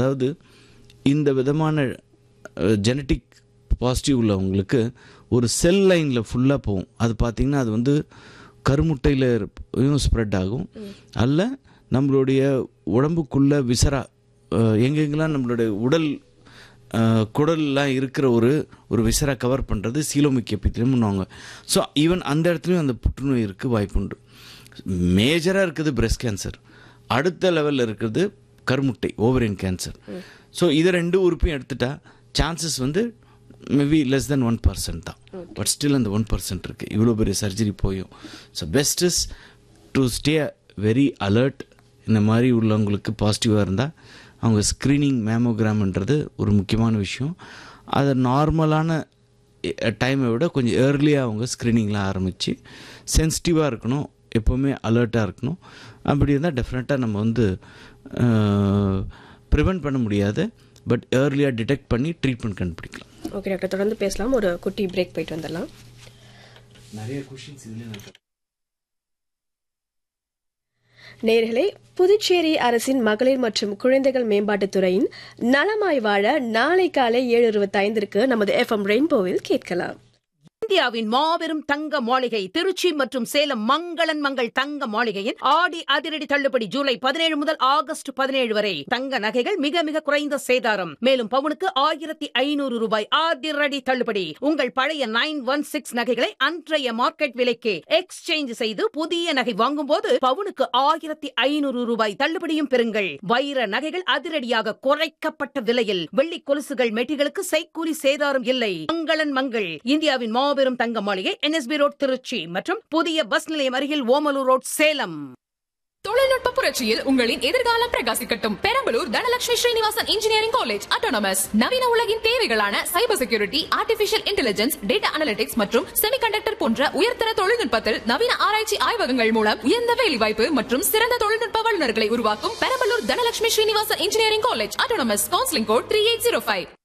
அதாவது இந்த விதமான ஜெனட்டிக் பாசிட்டிவ் உள்ளவங்களுக்கு ஒரு செல் லைனில் ஃபுல்லாக போகும் அது பார்த்திங்கன்னா அது வந்து கருமுட்டையிலையும் ஸ்ப்ரெட் ஆகும் அல்ல நம்மளுடைய உடம்புக்குள்ள விசரா அஹ், எங்கெங்கெல்லாம் நம்மளுடைய உடல் அஹ், குடல்லாம் இருக்கிற ஒரு ஒரு விசரா கவர் பண்ணுறது சீலோமிக் எப்பித்திலியம்னுவாங்க ஸோ ஈவன் அந்த இடத்துலையும் அந்த புற்றுநோய் இருக்க வாய்ப்புண்டு மேஜராக இருக்குது பிரஸ்ட் கேன்சர் அடுத்த லெவலில் இருக்கிறது கருமுட்டை ஓவரியன் கேன்சர் ஸோ இது ரெண்டு உறுப்பையும் எடுத்துட்டா சான்சஸ் வந்து maybe less than one percent தான் பட் ஸ்டில் அந்த ஒன் பர்சன்ட் இருக்குது இவ்வளோ பெரிய சர்ஜரி போயும் so best is to stay very alert இந்த மாதிரி உள்ளவங்களுக்கு பாசிட்டிவாக இருந்தால் அவங்க ஸ்க்ரீனிங் மேமோகிராம்ன்றது ஒரு முக்கியமான விஷயம் அது நார்மலான டைமை விட கொஞ்சம் ஏர்லியாக அவங்க ஸ்க்ரீனிங்லாம் ஆரம்பித்து சென்சிட்டிவாக இருக்கணும் எப்போவுமே அலர்ட்டாக இருக்கணும் அப்படி இருந்தால் டெஃபினட்டாக நம்ம வந்து ப்ரிவெண்ட் பண்ண முடியாது பட் ஏர்லியாக டிடெக்ட் பண்ணி ட்ரீட்மெண்ட் கண்டுபிடிக்கலாம் ஓகே டாக்டர் தொடர்ந்து பேசலாம் ஒரு குட்டி பிரேக் போயிட்டு வந்துடலாம் நிறைய கொஷின்ஸ் இதுலேயே நேர்களே புதுச்சேரி அரசின் மகளிர் மற்றும் குழந்தைகள் மேம்பாட்டுத் துறையின் நலமாய் வாழ நாளை காலை ஏழு இருபத்தைந்திற்கு நமது எஃப்எம் ரெயின்போவில் கேட்கலாம் இந்தியாவின் மாபெரும் தங்க மாளிகை திருச்சி மற்றும் சேலம் மங்களன் மங்கள் தங்க மாளிகையின் ஆடி அதிரடி தள்ளுபடி ஜூலை பதினேழு முதல் ஆகஸ்ட் பதினேழு வரை தங்க நகைகள் மிக மிக குறைந்த சேதாரம் மேலும் பவுனுக்கு ஆயிரத்தி ஐநூறு ரூபாய் அதிரடி தள்ளுபடி உங்கள் பழைய நைன் ஒன் சிக்ஸ் நகைகளை அன்றைய மார்க்கெட் விலைக்கு எக்ஸ்சேஞ்ச் செய்து புதிய நகை வாங்கும் போது பவுனுக்கு ஆயிரத்தி ஐநூறு ரூபாய் தள்ளுபடியும் பெறுங்கள் வைர நகைகள் அதிரடியாக குறைக்கப்பட்ட விலையில் வெள்ளி கொலுசுகள் மெட்டிகளுக்கு செய்கூலி சேதாரம் இல்லை மங்களன் மங்கள் இந்தியாவின் மாபெரும் தங்க மாளிகை என்எஸ்பி ரோட் திருச்சி மற்றும் புதிய பஸ் நிலையம் அருகில் ஓமலூர் ரோட் சேலம் தொழில்நுட்ப புரட்சியில் உங்களின் எதிர்காலம் பிரகாசிக்கட்டும் Perambalur Dhanalakshmi Srinivasan engineering college autonomous நவீன உலகின் தேவைகளான cyber security artificial intelligence data analytics மற்றும் செமிகண்டக்டர் போன்ற உயர்தர தொழில்நுட்பத்தில் நவீன ஆராய்ச்சி ஆய்வகங்கள் மூலம் உயர்ந்த வேலைவாய்ப்பு மற்றும் சிறந்த தொழில்நுட்ப வல்லுநர்களை உருவாக்கும் Perambalur Dhanalakshmi Srinivasan engineering college autonomous counselling code three eight zero five